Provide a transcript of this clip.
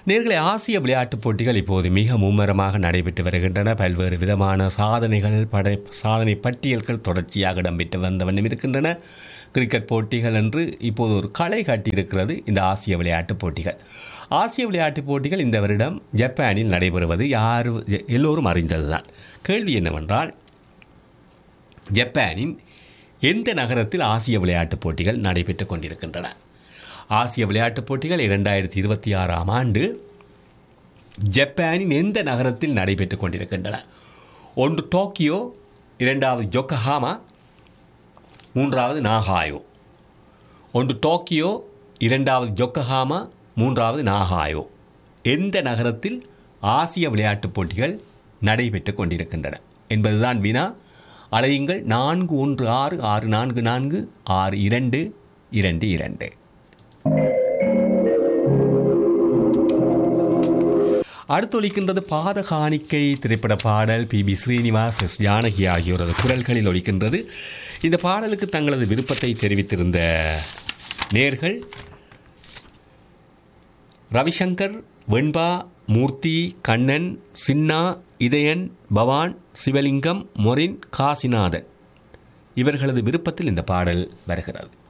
நேர்களை ஆசிய விளையாட்டுப் போட்டிகள் இப்போது மிக மும்முரமாக நடைபெற்று வருகின்றன பல்வேறு விதமான சாதனைகள் படை சாதனை பட்டியல்கள் தொடர்ச்சியாக இடம்பெற்று வந்த வண்ணம் இருக்கின்றன கிரிக்கெட் போட்டிகள் என்று இப்போது ஒரு களை காட்டியிருக்கிறது இந்த ஆசிய விளையாட்டுப் போட்டிகள் ஆசிய விளையாட்டுப் போட்டிகள் இந்த வருடம் ஜப்பானில் நடைபெறுவது யார் எல்லோரும் அறிந்ததுதான் கேள்வி என்னவென்றால் ஜப்பானின் எந்த நகரத்தில் ஆசிய விளையாட்டுப் போட்டிகள் நடைபெற்றுக் கொண்டிருக்கின்றன ஆசிய விளையாட்டுப் போட்டிகள் இரண்டாயிரத்தி இருபத்தி ஆறாம் ஆண்டு ஜப்பானின் எந்த நகரத்தில் நடைபெற்றுக் கொண்டிருக்கின்றன ஒன்று டோக்கியோ இரண்டாவது ஜொக்கஹாமா மூன்றாவது நாகாயோ ஒன்று டோக்கியோ இரண்டாவது ஜொக்கஹாமா மூன்றாவது நாகாயோ எந்த நகரத்தில் ஆசிய விளையாட்டுப் போட்டிகள் நடைபெற்றுக் கொண்டிருக்கின்றன என்பதுதான் வினா அலையுங்கள் நான்கு ஒன்று ஆறு ஆறு நான்கு நான்கு ஆறு இரண்டு இரண்டு இரண்டு அடுத்தொழிக்கின்றது பாதகாணிக்கை திரைப்பட பாடல் P B Srinivas S Janaki ஆகியோரது குரல்களில் ஒலிக்கின்றது இந்த பாடலுக்கு தங்களது விருப்பத்தை தெரிவித்திருந்த நேர்கள் ரவிசங்கர் வெண்பா மூர்த்தி கண்ணன் சின்னா இதயன் பவான் சிவலிங்கம் மொரின் காசிநாதன் இவர்களது விருப்பத்தில் இந்த பாடல் வருகிறது